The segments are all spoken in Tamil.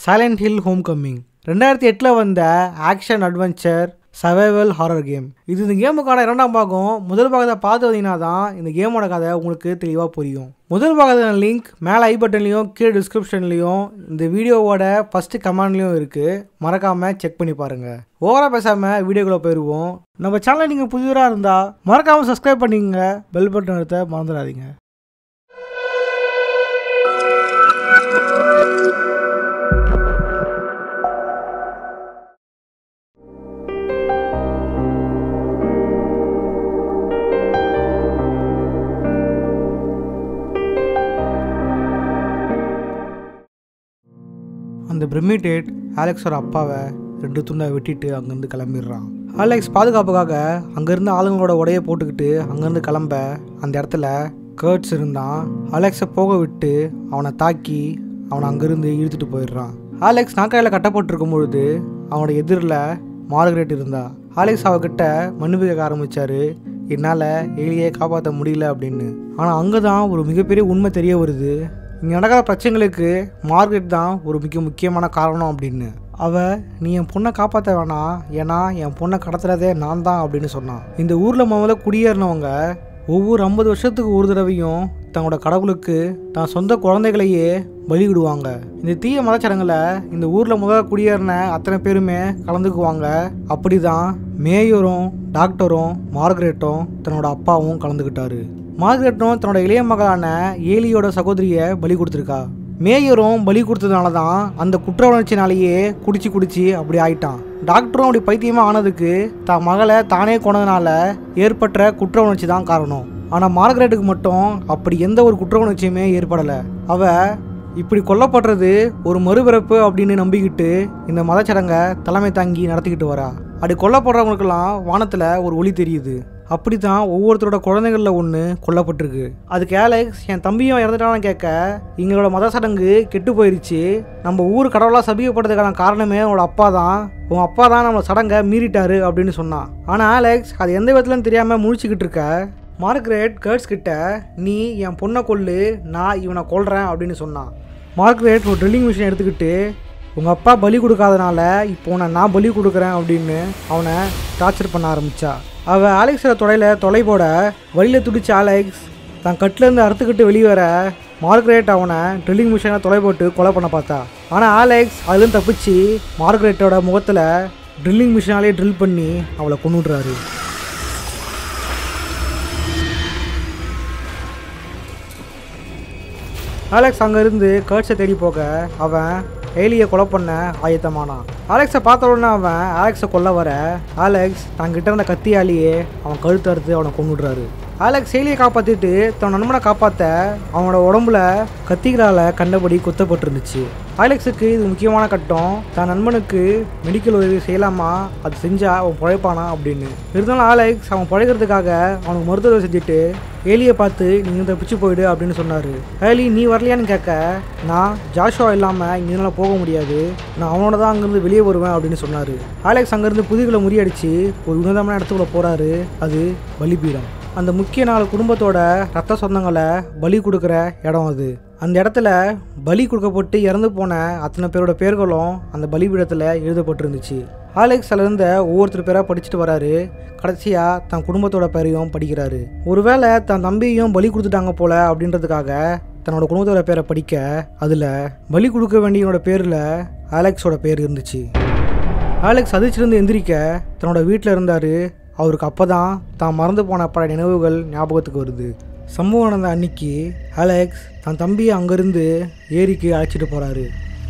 சைலண்ட் ஹில் ஹோம் கம்மிங் ரெண்டாயிரத்தி எட்டில் வந்த action adventure survival horror game இது இந்த கேமுக்கான இரண்டாம் பாகம் முதல் பாகத்தை பார்த்து வந்தீங்கன்னா தான் இந்த கேமோட கதை உங்களுக்கு தெளிவாக புரியும் முதல் பாகத்தின லிங்க் மேலே ஐ பட்டன்லையும் கீழே டிஸ்கிரிப்ஷன்லையும் இந்த வீடியோவோட ஃபஸ்ட்டு கமெண்ட்லையும் இருக்குது மறக்காமல் செக் பண்ணி பாருங்கள் ஓவராக பேசாமல் வீடியோக்குள்ளே போயிடுவோம் நம்ம சேனல் நீங்கள் புதியவராக இருந்தால் மறக்காமல் சப்ஸ்கிரைப் பண்ணிக்கங்க பெல் பட்டன் எடுத்த மறந்துடாதீங்க அந்த பிரமிடேட் ஆலெக்ஸோட அப்பாவை ரெண்டு துண்டை வெட்டிட்டு அங்கேருந்து கிளம்பிடுறான் ஆலெக்ஸ் பாதுகாப்புக்காக அங்கேருந்து ஆளுங்களோட உடைய போட்டுக்கிட்டு அங்கேருந்து கிளம்ப அந்த இடத்துல கேர்ட்ஸ் இருந்தான் அலெக்ஸை போக விட்டு அவனை தாக்கி அவனை அங்கேருந்து இழுத்துட்டு போயிடுறான் ஆலெக்ஸ் நாக்காயில் கட்டப்பட்டிருக்கும் பொழுது அவனோட எதிரில் மார்கரெட் இருந்தா ஆலெக்ஸ் அவகிட்ட மன்னிப்பு கேட்க ஆரம்பிச்சாரு என்னால் எலியை காப்பாற்ற முடியல அப்படின்னு ஆனால் அங்கே தான் ஒரு மிகப்பெரிய உண்மை தெரிய வருது இங்கே நடக்கிற பிரச்சனைகளுக்கு மார்கரெட் தான் ஒரு மிக முக்கியமான காரணம் அப்படின்னு அவ நீ என் பொண்ணை காப்பாற்ற வேணாம் ஏன்னா என் பொண்ணை கடத்துறதே நான் தான் அப்படின்னு சொன்னான் இந்த ஊரில் முதல்ல குடியேறினவங்க ஒவ்வொரு ஐம்பது வருஷத்துக்கு ஒரு தடவையும் தங்களோட கடவுளுக்கு தான் சொந்த குழந்தைகளையே பலியிடுவாங்க இந்த தீய மதச்சடங்கில் இந்த ஊரில் முதல்ல குடியேறின அத்தனை பேருமே கலந்துக்குவாங்க அப்படி தான் மேயரும் டாக்டரும் மார்கரெட்டும் தன்னோட அப்பாவும் கலந்துக்கிட்டாரு மார்கரெட்டும் தன்னோட இளைய மகளான ஏலியோட சகோதரியை பலி கொடுத்துருக்கா மேயரும் பலி கொடுத்ததுனால தான் அந்த குற்ற உணர்ச்சினாலேயே குடிச்சு குடிச்சு அப்படி ஆயிட்டான் டாக்டரும் அப்படி பைத்தியமாக ஆனதுக்கு தான் மகளை தானே கொண்டதுனால ஏற்பட்ட குற்ற உணர்ச்சி தான் காரணம் ஆனால் மார்கரெட்டுக்கு மட்டும் அப்படி எந்த ஒரு குற்ற உணர்ச்சியுமே ஏற்படலை அவ இப்படி கொல்லப்படுறது ஒரு மறுபிறப்பு அப்படின்னு நம்பிக்கிட்டு இந்த மதச்சடங்கை தலைமை தாங்கி நடத்திக்கிட்டு வரா அப்படி கொல்லப்படுறவங்களுக்கெல்லாம் வானத்தில் ஒரு ஒளி தெரியுது அப்படி தான் ஒவ்வொருத்தரோட குழந்தைகளில் ஒன்று கொல்லப்பட்டிருக்கு அதுக்கு ஆலெக்ஸ் என் தம்பியும் இறந்துட்டான்னு கேட்க எங்களோட மத சடங்கு கெட்டு போயிருச்சு நம்ம ஊர் கடவுளாக சபிக்கப்பட்டதுக்கான காரணமே உன்னோட அப்பா தான் உன் அப்பா தான் நம்ம சடங்கை மீறிட்டாரு அப்படின்னு சொன்னான் ஆனால் ஆலெக்ஸ் அது எந்த விதத்துலன்னு தெரியாமல் முழிச்சுக்கிட்டு இருக்க மார்க்ரெட் கேர்ட்ஸ் கிட்ட நீ என் பொண்ணை கொல்லு நான் இவனை கொல்றேன் அப்படின்னு சொன்னான் மார்க்ரெட் ஒரு ட்ரில்லிங் மிஷின் எடுத்துக்கிட்டு உங்கள் அப்பா பலி கொடுக்காதனால இப்போ உன்னை நான் பலி கொடுக்குறேன் அப்படின்னு அவனை டார்ச்சர் பண்ண ஆரம்பித்தா அவள் ஆலெக்ஸோட தொடையில் தொலை போட வழியில் துடிச்ச ஆலெக்ஸ் தான் கட்டிலேருந்து அறுத்துக்கிட்டு வெளியே வர மார்க்ரெட் அவனை ட்ரில்லிங் மிஷினை தொலை போட்டு கொலை பண்ண பார்த்தா ஆனால் ஆலெக்ஸ் அதுலேருந்து தப்பிச்சு மார்க்ரெட்டோட முகத்தில் ட்ரில்லிங் மிஷினாலே ட்ரில் பண்ணி அவளை கொண்டுடுறாரு ஆலெக்ஸ் அங்கேருந்து கேர்ட்ஸை தேடி போக அவன் ஏலியை கொலை பண்ண ஆயத்தமானான் ஆலெக்ஸை பார்த்த உடனே அவன் ஆலெக்ஸை கொல்ல வர ஆலெக்ஸ் தங்கிட்ட இருந்த கத்தியாலேயே அவன் கழுத்து அறுத்து அவனை கொண்டுடுறாரு ஆலெக்ஸ் ஏலியை காப்பாற்றிட்டு தன் நண்பனை காப்பாற்ற அவனோட உடம்புல கத்திகளால் கண்டபடி குத்தப்பட்டிருந்துச்சு ஆலெக்ஸுக்கு இது முக்கியமான கட்டம் தன் நண்பனுக்கு மெடிக்கல் உதவி செய்யலாமா அது செஞ்சா அவன் பிழைப்பானா அப்படின்னு இருந்தாலும் ஆலெக்ஸ் அவன் பிழைக்கிறதுக்காக அவனுக்கு மருத்துவ செஞ்சுட்டு ஏலியை பார்த்து நீங்கள் தப்பிச்சு போயிடு அப்படின்னு சொன்னார் ஏலி நீ வரலையான்னு கேட்க நான் ஜாஷுவா இல்லாமல் இங்கேனால போக முடியாது நான் அவனோட தான் அங்கேருந்து வெளியே வருவேன் அப்படின்னு சொன்னார் ஆலெக்ஸ் அங்கேருந்து புதிகளை முறியடிச்சு ஒரு உன்னதமான இடத்துக்குள்ள போகிறாரு அது பலிபீடம் அந்த முக்கிய நாலு குடும்பத்தோட ரத்த சொந்தங்களை பலி கொடுக்குற இடம் அது அந்த இடத்துல பலி கொடுக்கப்பட்டு இறந்து போன அத்தனை பேரோட பேர்களும் அந்த பலிபீடத்தில் எழுதப்பட்டிருந்துச்சு ஆலெக்ஸ் அதில் இருந்த ஒவ்வொருத்தர் பேராக படிச்சுட்டு வராரு கடைசியாக தன் குடும்பத்தோட பேரையும் படிக்கிறாரு ஒருவேளை தன் தம்பியையும் பலி கொடுத்துட்டாங்க போல அப்படின்றதுக்காக தன்னோட குடும்பத்தோட பேரை படிக்க அதில் பலி கொடுக்க வேண்டியவனோட பேரில் ஆலெக்ஸோட பேர் இருந்துச்சு ஆலெக்ஸ் அதிர்ச்சிலிருந்து எந்திரிக்க தன்னோட வீட்டில் இருந்தார் அவருக்கு அப்போ தான் தான் மறந்து போன பல நினைவுகள் ஞாபகத்துக்கு வருது சம்பவம் நடந்த அன்னைக்கு அலெக்ஸ் தன் தம்பியை அங்கேருந்து ஏரிக்கு அழைச்சிட்டு போகிறாரு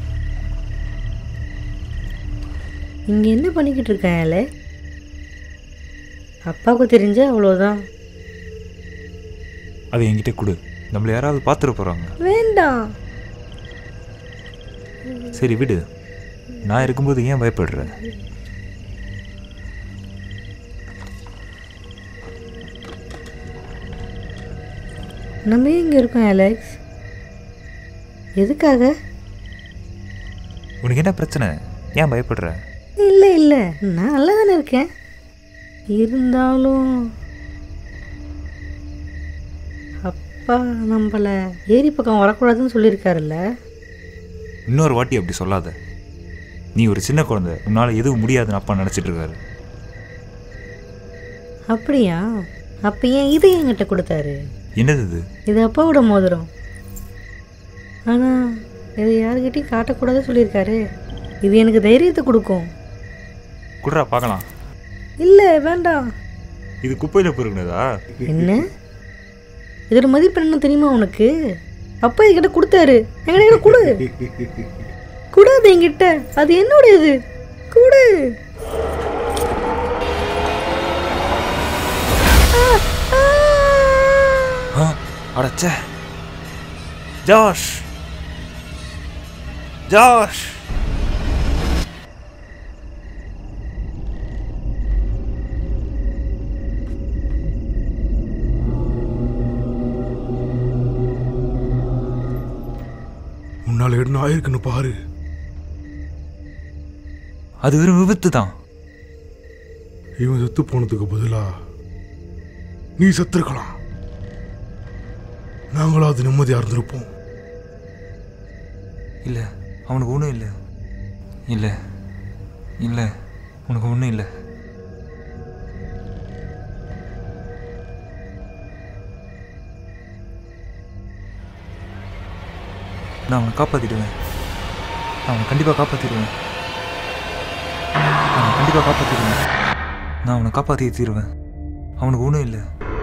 இங்கே என்ன பண்ணிக்கிட்டு இருக்கேன் ஏலே அப்பாவுக்கு தெரிஞ்ச அவ்வளோதான் அது என்கிட்ட கொடு நம்மளை யாராவது பார்த்துட போகிறாங்க வேண்டாம் சரி விடு நான் இருக்கும்போது ஏன் பயப்படுற நம்ம ஏன் இங்கே இருக்கோம் அலெக்ஸ் எதுக்காக உனக்கு என்ன பிரச்சனை ஏன் பயப்படுற இல்லை இல்லை நான் நல்லா தானே இருக்கேன் இருந்தாலும் அப்பா நம்மளை ஏரி பக்கம் வரக்கூடாதுன்னு சொல்லியிருக்காருல்ல இன்னொரு வாட்டி அப்படி சொல்லாத நீ ஒரு சின்ன குழந்தை உன்னால் எதுவும் முடியாதுன்னு அப்பா நினச்சிட்டு இருக்காரு அப்படியா அப்போ ஏன் இது என்கிட்ட கொடுத்தாரு என்னது இது இது அப்பாவோட மோதிரம் ஆனால் இது யாருக்கிட்டையும் காட்டக்கூடாது சொல்லியிருக்காரு இது எனக்கு தைரியத்தை கொடுக்கும் குடுறா பார்க்கலாம் இல்லை வேண்டாம் இது குப்பையில் பொறுக்குனதா என்ன இதோட மதிப்பு என்ன தெரியுமா உனக்கு அப்பா என்கிட்ட கொடுத்தாரு என்கிட்ட கொடு கூடாது என்கிட்ட அது என்னுடையது கொடு ஆ, ஆ. ஆ அடச்சே ஜாஷ் ஜாஷ் உன்னால என்ன ஆயிருக்குன்னு பாரு அது வெறும் விபத்து தான் இவன் செத்து போனதுக்கு பதிலா நீ செத்துருக்கலாம் நாங்களாவது நிம்மதியா இருந்திருப்போம் இல்லை அவனுக்கு ஒன்றும் இல்லை இல்லை இல்லை உனக்கு ஒன்றும் இல்லை நான் அவனை காப்பாற்றிடுவேன் நான் அவனை கண்டிப்பாக காப்பாற்றிடுவேன் அவனை கண்டிப்பாக காப்பாற்றிடுவேன் நான் அவனை காப்பாற்றி தீருவேன் அவனுக்கு ஒன்றும் இல்லை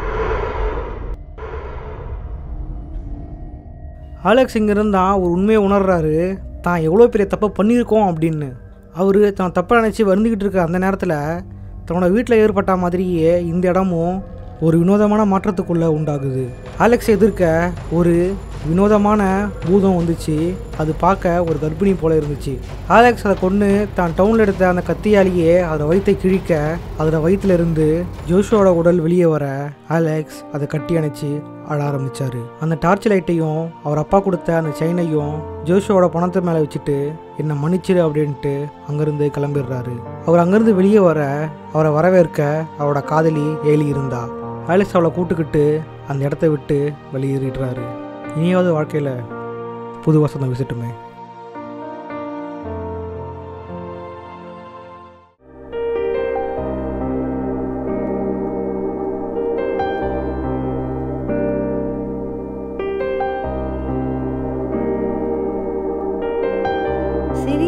ஆலெக்ஸ் இங்கே இருந்தால் ஒரு உண்மையை உணர்றாரு தான் எவ்வளோ பெரிய தப்பை பண்ணியிருக்கோம் அப்படின்னு அவர் தான் தப்பை நினச்சி வருந்துக்கிட்டு இருக்க அந்த நேரத்தில் தன்னோட வீட்டில் ஏற்பட்ட மாதிரியே இந்த இடமும் ஒரு வினோதமான மாற்றத்துக்குள்ளே உண்டாகுது ஆலெக்ஸ் எதிர்க்க ஒரு வினோதமான பூதம் வந்துச்சு அது பார்க்க ஒரு கர்ப்பிணி போல இருந்துச்சு ஆலெக்ஸ் அதை கொண்டு தான் டவுனில் எடுத்த அந்த கத்தியாலேயே அதோட வயித்தை கிழிக்க அதோட வயிற்றுல இருந்து ஜோஷுவோட உடல் வெளியே வர ஆலெக்ஸ் அதை கட்டி அணைச்சி அழ ஆரம்பிச்சாரு அந்த டார்ச் லைட்டையும் அவர் அப்பா கொடுத்த அந்த செயினையும் ஜோஷுவோட பணத்தை மேலே வச்சுட்டு என்னை மன்னிச்சிடு அப்படின்ட்டு அங்கேருந்து கிளம்பிடுறாரு அவர் அங்கேருந்து வெளியே வர அவரை வரவேற்க அவரோட காதலி ஏலி இருந்தா ஆலெக்ஸ் அவளை கூட்டுக்கிட்டு அந்த இடத்த விட்டு வெளியேறிடுறாரு இனியாவது வாழ்க்கையில் புது வசந்தம் விசிட்டுமே சரி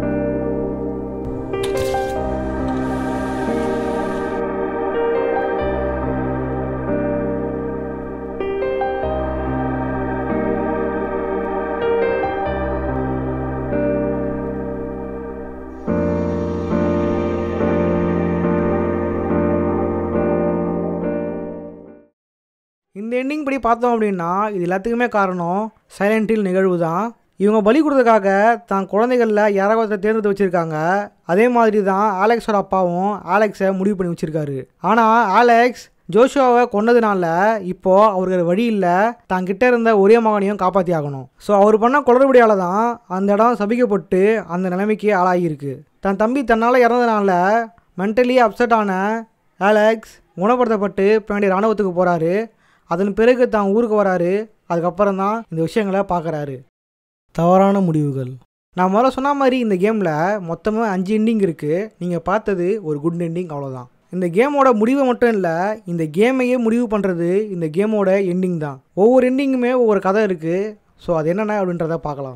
இந்த எண்டிங் படி பார்த்தோம் அப்படின்னா இது எல்லாத்துக்குமே காரணம் சைலண்டில் நிகழ்வு தான் இவங்க பலி கொடுத்ததுக்காக தான் குழந்தைகளில் யாராவது ஒருத்தரை தேர்ந்தெடுத்து வச்சுருக்காங்க அதே மாதிரி தான் ஆலெக்ஸோட அப்பாவும் ஆலெக்ஸை முடிவு பண்ணி வச்சுருக்காரு ஆனால் ஆலெக்ஸ் ஜோஷுவாவை கொன்னதுனால இப்போ அவருக்கு வழி இல்லை தான் கிட்ட இருந்த ஒரே மகனையும் காப்பாற்றி ஆகணும் ஸோ அவர் பண்ண குளறுபடியால் தான் அந்த இடம் சபிக்கப்பட்டு அந்த நிலைமைக்கு ஆளாகியிருக்கு தன் தம்பி தன்னால் இறந்ததுனால மென்டலி அப்செட் ஆன ஆலெக்ஸ் குணப்படுத்தப்பட்டு பின்னாடி இராணுவத்துக்கு போகிறாரு அதன் பிறகு தான் ஊருக்கு வராரு அதுக்கப்புறம் தான் இந்த விஷயங்களை பார்க்குறாரு தவறான முடிவுகள் நான் முதல்ல சொன்ன மாதிரி இந்த கேமில் மொத்தமாக அஞ்சு எண்டிங் இருக்குது நீங்கள் பார்த்தது ஒரு குட் எண்டிங் அவ்வளோதான் இந்த கேமோட முடிவு மட்டும் இல்லை இந்த கேமையே முடிவு பண்ணுறது இந்த கேமோட எண்டிங் தான் ஒவ்வொரு எண்டிங்குமே ஒவ்வொரு கதை இருக்குது ஸோ அது என்னென்ன அப்படின்றத பார்க்கலாம்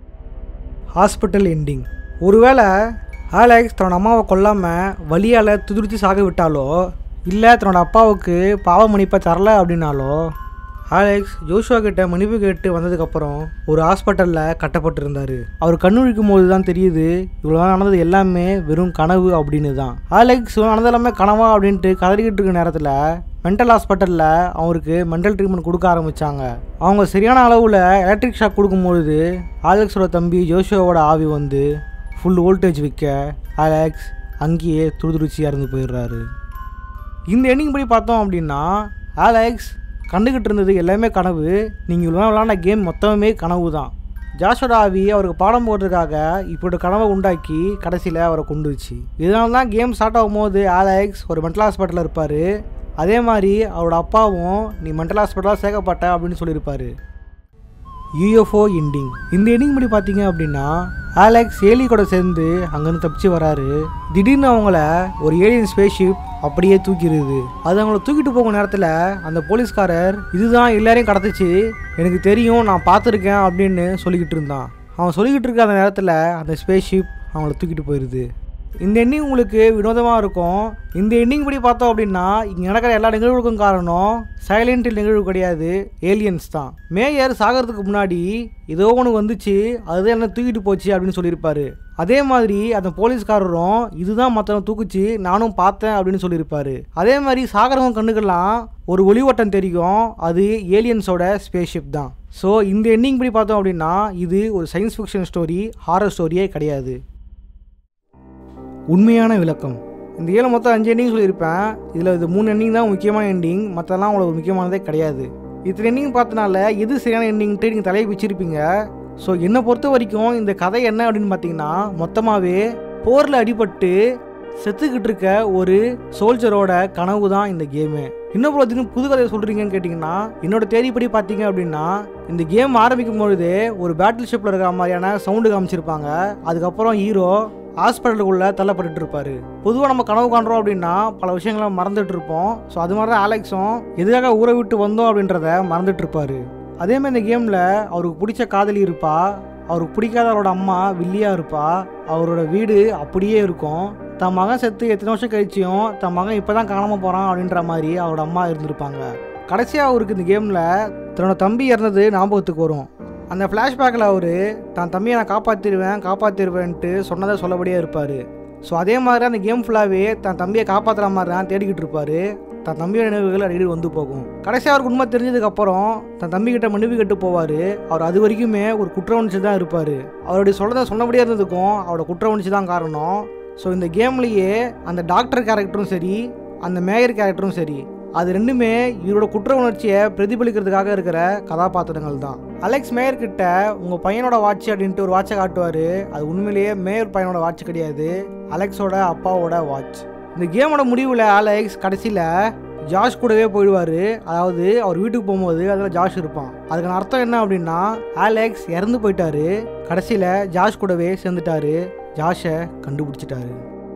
ஹாஸ்பிட்டல் எண்டிங் ஒருவேளை ஆலெக்ஸ் தன்னோட அம்மாவை கொல்லாமல் வலியால் துதிர்த்து சாக விட்டாலோ இல்லை தன்னோட அப்பாவுக்கு பாவ மன்னிப்பை தரல அப்படின்னாலோ ஆலெக்ஸ் ஜோஷுவா கிட்ட மன்னிப்பு கேட்டு வந்ததுக்கப்புறம் ஒரு ஹாஸ்பிட்டலில் கட்டப்பட்டிருந்தார் அவர் கண்ணுழிக்கும் போது தான் தெரியுது இவ்வளோ நாள் நடந்தது எல்லாமே வெறும் கனவு அப்படின்னு தான் ஆலெக்ஸ் இவ்வளோ நடந்தது எல்லாமே கனவா அப்படின்ட்டு கதறிக்கிட்டு இருக்க நேரத்தில் மென்டல் ஹாஸ்பிட்டலில் அவருக்கு மென்டல் ட்ரீட்மெண்ட் கொடுக்க ஆரம்பித்தாங்க அவங்க சரியான அளவில் எலக்ட்ரிக் ஷாக் கொடுக்கும்பொழுது ஆலெக்ஸோட தம்பி ஜோஷுவாவோட ஆவி வந்து ஃபுல் வோல்டேஜ் விற்க ஆலெக்ஸ் அங்கேயே துருதுருச்சி இறந்து போயிடுறாரு இந்த எண்ணிங் படி பார்த்தோம் அப்படின்னா ஆலெக்ஸ் கண்டுக்கிட்டு இருந்தது எல்லாமே கனவு நீங்கள் இவ்வளோ விளாண்ட கேம் மொத்தமே கனவு தான் ஜாஷோட ஆவி அவருக்கு பாடம் போடுறதுக்காக இப்படி கனவை உண்டாக்கி கடைசியில் அவரை கொண்டுச்சு இதனால தான் கேம் ஸ்டார்ட் ஆகும்போது ஆலெக்ஸ் ஒரு மென்டல் ஹாஸ்பிட்டலில் இருப்பார் அதே மாதிரி அவரோட அப்பாவும் நீ மென்டல் ஹாஸ்பிட்டலாக சேர்க்கப்பட்ட அப்படின்னு சொல்லியிருப்பாரு யூஎஃப்ஓ எண்டிங் இந்த எண்டிங் படி பார்த்தீங்க அப்படின்னா ஆலெக்ஸ் ஏலி கூட சேர்ந்து அங்கேருந்து தப்பிச்சு வராரு திடீர்னு அவங்கள ஒரு ஏலியன் ஸ்பேஸ்ஷிப் அப்படியே தூக்கிடுது அது அவங்கள தூக்கிட்டு போகும் நேரத்தில் அந்த போலீஸ்காரர் இதுதான் எல்லாரையும் கடத்துச்சு எனக்கு தெரியும் நான் பார்த்துருக்கேன் அப்படின்னு சொல்லிக்கிட்டு இருந்தான் அவன் சொல்லிக்கிட்டு இருக்க அந்த நேரத்தில் அந்த ஸ்பேஸ்ஷிப் அவங்கள தூக்கிட்டு போயிடுது இந்த எண்ணிங் உங்களுக்கு வினோதமாக இருக்கும் இந்த எண்ணிங் படி பார்த்தோம் அப்படின்னா இங்கே நடக்கிற எல்லா நிகழ்வுக்கும் காரணம் சைலண்ட் நிகழ்வு கிடையாது ஏலியன்ஸ் தான் மேயர் சாகிறதுக்கு முன்னாடி ஏதோ ஒன்று வந்துச்சு அதுதான் என்ன தூக்கிட்டு போச்சு அப்படின்னு சொல்லியிருப்பாரு அதே மாதிரி அந்த போலீஸ்காரரும் இதுதான் மற்றவங்க தூக்குச்சு நானும் பார்த்தேன் அப்படின்னு சொல்லியிருப்பாரு அதே மாதிரி சாகரவங்க கண்ணுக்கெல்லாம் ஒரு ஒளிவட்டம் தெரியும் அது ஏலியன்ஸோட ஸ்பேஸ்ஷிப் தான் ஸோ இந்த எண்ணிங் படி பார்த்தோம் அப்படின்னா இது ஒரு சயின்ஸ் ஃபிக்ஷன் ஸ்டோரி ஹாரர் ஸ்டோரியே கிடையாது உண்மையான விளக்கம் இந்த ஏழு மொத்தம் அஞ்சு எண்டிங் சொல்லியிருப்பேன் இதில் இது மூணு எண்டிங் தான் முக்கியமான எண்டிங் மற்றெல்லாம் அவ்வளோ முக்கியமானதே கிடையாது இத்தனை எண்டிங் பார்த்தனால எது சரியான எண்டிங்ட்டு நீங்கள் தலையை வச்சிருப்பீங்க ஸோ என்னை பொறுத்த வரைக்கும் இந்த கதை என்ன அப்படின்னு பார்த்தீங்கன்னா மொத்தமாகவே போரில் அடிபட்டு செத்துக்கிட்டு இருக்க ஒரு சோல்ஜரோட கனவு தான் இந்த கேமு இன்னும் ப்ரோ தினம் புது கதையை சொல்கிறீங்கன்னு கேட்டிங்கன்னா என்னோட தேதிப்படி பார்த்தீங்க அப்படின்னா இந்த கேம் ஆரம்பிக்கும் பொழுதே ஒரு பேட்டில் ஷிப்பில் இருக்கிற மாதிரியான சவுண்டு காமிச்சிருப்பாங்க அதுக்கப்புறம் ஹீரோ ஹாஸ்பிட்டலுக்குள்ளே தள்ளப்பட்டுட்டு இருப்பாரு பொதுவாக நம்ம கனவு காண்றோம் அப்படின்னா பல விஷயங்களை மறந்துட்டு இருப்போம் ஸோ அது மாதிரி தான் ஆலெக்ஸும் எதுக்காக ஊரை விட்டு வந்தோம் அப்படின்றத மறந்துட்டு இருப்பாரு அதே மாதிரி இந்த கேமில் அவருக்கு பிடிச்ச காதலி இருப்பா அவருக்கு பிடிக்காத அவரோட அம்மா வில்லியா இருப்பா அவரோட வீடு அப்படியே இருக்கும் தன் மகன் செத்து எத்தனை வருஷம் கழிச்சியும் தன் மகன் இப்போ தான் காணாமல் போகிறான் அப்படின்ற மாதிரி அவரோட அம்மா இருந்திருப்பாங்க கடைசியாக அவருக்கு இந்த கேமில் தன்னோட தம்பி இறந்தது ஞாபகத்துக்கு வரும் அந்த ஃப்ளாஷ்பேக்கில் அவர் தான் தம்பியை நான் காப்பாற்றிடுவேன் காப்பாற்றிடுவேன்ட்டு சொன்னதை சொல்லபடியே இருப்பார் ஸோ அதே மாதிரி அந்த கேம் ஃபுல்லாகவே தன் தம்பியை காப்பாற்றுற மாதிரி தான் தேடிக்கிட்டு இருப்பார் தன் தம்பியோட நினைவுகள் அடிக்கடி வந்து போகும் கடைசியாக அவருக்கு உண்மை தெரிஞ்சதுக்கப்புறம் தன் தம்பிக்கிட்ட மன்னிப்பு கட்டு போவார் அவர் அது வரைக்குமே ஒரு குற்ற உணர்ச்சி தான் இருப்பார் அவருடைய சொல்றதை சொன்னபடியே இருந்ததுக்கும் அவரோட குற்ற உணர்ச்சி தான் காரணம் ஸோ இந்த கேம்லேயே அந்த டாக்டர் கேரக்டரும் சரி அந்த மேயர் கேரக்டரும் சரி அது ரெண்டுமே இவரோட குற்ற உணர்ச்சியை பிரதிபலிக்கிறதுக்காக இருக்கிற கதாபாத்திரங்கள் தான் அலெக்ஸ் மேயர் கிட்ட உங்கள் பையனோட வாட்ச் அப்படின்ட்டு ஒரு வாட்சை காட்டுவார் அது உண்மையிலேயே மேயர் பையனோட வாட்ச் கிடையாது அலெக்ஸோட அப்பாவோட வாட்ச் இந்த கேமோட முடிவில் அலெக்ஸ் கடைசியில் ஜாஷ் கூடவே போயிடுவார் அதாவது அவர் வீட்டுக்கு போகும்போது அதில் ஜாஷ் இருப்பான் அதுக்கான அர்த்தம் என்ன அப்படின்னா அலெக்ஸ் இறந்து போயிட்டாரு கடைசியில் ஜாஷ் கூடவே சேர்ந்துட்டாரு ஜாஷை கண்டுபிடிச்சிட்டாரு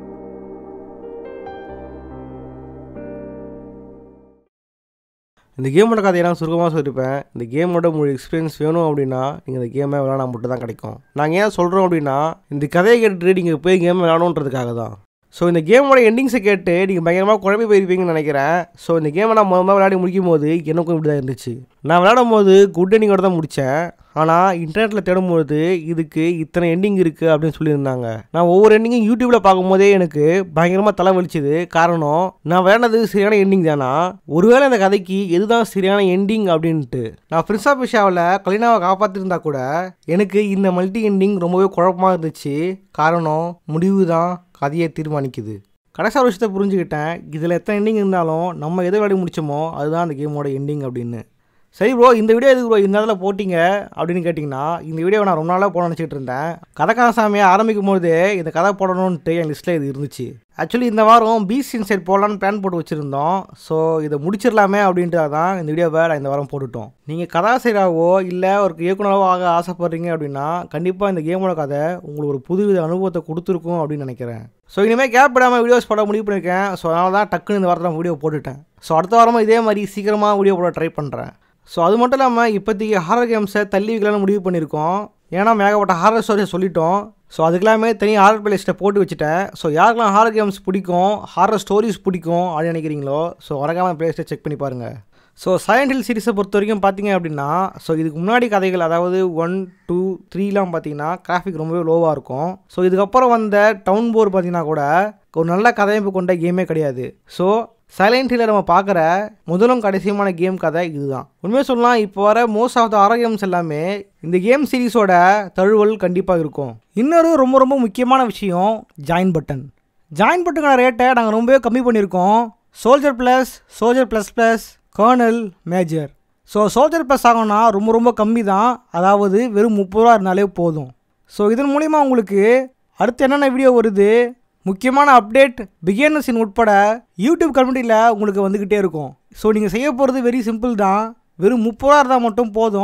இந்த கேமோட கதையை நான் சுருக்கமாக சொல்லியிருப்பேன் இந்த கேமோட முழு எக்ஸ்பீரியன்ஸ் வேணும் அப்படின்னா நீங்கள் இந்த கேமை விளாட மட்டும் தான் கிடைக்கும் நாங்கள் ஏன் சொல்கிறோம் அப்படின்னா இந்த கதையை கேட்டுட்டு நீங்கள் போய் கேம் விளாடணுன்றதுக்காக தான் ஸோ இந்த கேமோட எண்டிங்ஸை கேட்டு நீங்கள் பயங்கரமாக குழம்பி போயிருப்பீங்கன்னு நினைக்கிறேன் ஸோ இந்த கேமை நான் முதல்ல விளையாடி முடிக்கும் போது எனக்கும் இப்படி தான் இருந்துச்சு நான் விளையாடும் போது குட் எண்டிங்கோட தான் முடித்தேன் ஆனால் இன்டர்நெட்டில் தேடும்போது இதுக்கு இத்தனை எண்டிங் இருக்குது அப்படின்னு சொல்லியிருந்தாங்க நான் ஒவ்வொரு எண்டிங்கும் யூடியூப்பில் பார்க்கும்போதே எனக்கு பயங்கரமாக தலை வலிச்சுது காரணம் நான் விளையாடுறது சரியான எண்டிங் தானா ஒருவேளை இந்த கதைக்கு எதுதான் சரியான எண்டிங் அப்படின்ட்டு நான் பிரின்ஸ் ஆஃப் விஷாவில் கலினாவை காப்பாற்றிருந்தா கூட எனக்கு இந்த மல்டி எண்டிங் ரொம்பவே குழப்பமாக இருந்துச்சு காரணம் முடிவு தான் கதையை தீர்மானிக்குது கடைசி ஒரு விஷயத்தை புரிஞ்சுக்கிட்டேன் இதில் எத்தனை எண்டிங் இருந்தாலும் நம்ம எதை விளையாடி முடிச்சோமோ அதுதான் அந்த கேமோட எண்டிங் அப்படின்னு சரி ப்ரோ இந்த வீடியோ எதுக்கு ப்ரோ இந்த நேரத்தில் போட்டிங்க அப்படின்னு கேட்டிங்கன்னா இந்த வீடியோ நான் ரொம்ப நாளாக போட நினச்சிட்டு இருந்தேன் கதைக்காசாமியை ஆரம்பிக்கும் போதே இந்த கதை போடணுன்ட்டு என் லிஸ்ட்டில் இது இருந்துச்சு ஆக்சுவலி இந்த வாரம் பீச் இன்சைட் போடலான்னு பிளான் போட்டு வச்சுருந்தோம் ஸோ இதை முடிச்சிடலாமே அப்படின்ட்டு தான் இந்த வீடியோவை நான் இந்த வாரம் போட்டுட்டோம் நீங்கள் கதாசிரியராகவோ இல்லை ஒரு இயக்குனராகவோ ஆக ஆசைப்படுறீங்க அப்படின்னா கண்டிப்பாக இந்த கேமோட கதை உங்களுக்கு ஒரு புதுவித அனுபவத்தை கொடுத்துருக்கும் அப்படின்னு நினைக்கிறேன் ஸோ இனிமேல் கேப் விடாமல் வீடியோஸ் போட முடிவு பண்ணியிருக்கேன் ஸோ அதனால தான் டக்குன்னு இந்த வாரத்தில் வீடியோ போட்டுட்டேன் ஸோ அடுத்த வாரமும் இதே மாதிரி சீக்கிரமாக வீடியோ போட ட்ரை பண்ணுறேன் ஸோ அது மட்டும் இல்லாமல் இப்போதைக்கு ஹாரர் கேம்ஸை தள்ளி வைக்கலாம்னு முடிவு பண்ணியிருக்கோம் ஏன்னா மேகப்பட்ட ஹாரர் ஸ்டோரியை சொல்லிட்டோம் ஸோ அதுக்கெல்லாமே தனி ஹாரர் பிளேலிஸ்ட்டை போட்டு வச்சுட்டேன் ஸோ யாருக்கெல்லாம் ஹாரர் கேம்ஸ் பிடிக்கும் ஹாரர் ஸ்டோரிஸ் பிடிக்கும் அப்படின்னு நினைக்கிறீங்களோ ஸோ வரக்காம பிளேலிஸ்ட்டை செக் பண்ணி பாருங்கள் ஸோ சைலண்ட் ஹில் சீரிஸை பொறுத்த வரைக்கும் பார்த்தீங்க அப்படின்னா ஸோ இதுக்கு முன்னாடி கதைகள் அதாவது ஒன் டூ த்ரீலாம் பார்த்தீங்கன்னா கிராஃபிக் ரொம்பவே லோவாக இருக்கும் ஸோ இதுக்கப்புறம் வந்த டவுன் போர் பார்த்தீங்கன்னா கூட ஒரு நல்ல கதையமைப்பு கொண்ட கேமே கிடையாது ஸோ சைலண்ட் ஹில்லை நம்ம பார்க்குற முதலும் கடைசியுமான கேம் கதை இதுதான் உண்மையாக சொல்லலாம் இப்போ வர most of the horror games எல்லாமே இந்த கேம் சீரிஸோட தழுவல் கண்டிப்பாக இருக்கும் இன்னொரு ரொம்ப ரொம்ப முக்கியமான விஷயம் ஜாயின் பட்டன் ஜாயின் பட்டனுக்கான ரேட்டை நாங்கள் ரொம்பவே கம்மி பண்ணியிருக்கோம் soldier plus soldier plus plus colonel major so soldier plus ஆகணும்னா ரொம்ப ரொம்ப கம்மி தான் அதாவது வெறும் முப்பது ரூபா இருந்தாலே போதும் ஸோ இதன் மூலிமா உங்களுக்கு அடுத்து என்னென்ன வீடியோ வருது முக்கியமான அப்டேட் பிகினர்ஸின் உட்பட யூடியூப் கம்யூனிட்டியில் உங்களுக்கு வந்துக்கிட்டே இருக்கும் ஸோ நீங்கள் செய்ய போகிறது வெரி சிம்பிள் தான் வெறும் முப்பது ரூபா இருந்தால் மட்டும் போதும்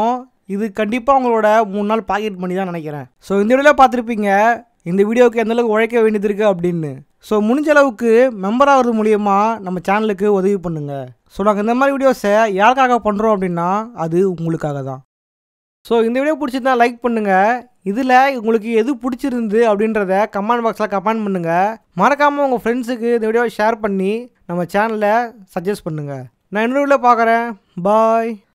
இது கண்டிப்பாக உங்களோட மூணு நாள் பாக்கெட் பண்ணி தான் நினைக்கிறேன் ஸோ இந்த வீடியோவில் பார்த்துருப்பீங்க இந்த வீடியோவுக்கு எந்த அளவுக்கு உழைக்க வேண்டியது இருக்குது அப்படின்னு ஸோ முடிஞ்ச அளவுக்கு மெம்பர் ஆகிறது மூலியமா நம்ம சேனலுக்கு உதவி பண்ணுங்க ஸோ நாங்கள் இந்த மாதிரி வீடியோஸை யாருக்காக பண்ணுறோம் அப்படின்னா அது உங்களுக்காக தான் ஸோ இந்த வீடியோ பிடிச்சிருந்தா லைக் பண்ணுங்கள் இதில் உங்களுக்கு எது பிடிச்சிருந்து அப்படின்றத கமெண்ட் பாக்ஸில் கமெண்ட் பண்ணுங்கள் மறக்காமல் உங்கள் ஃப்ரெண்ட்ஸுக்கு இந்த வீடியோவை ஷேர் பண்ணி நம்ம சேனலை சஜஸ்ட் பண்ணுங்கள் நான் இன்னொரு வீடியோவில் பார்க்குறேன் பாய்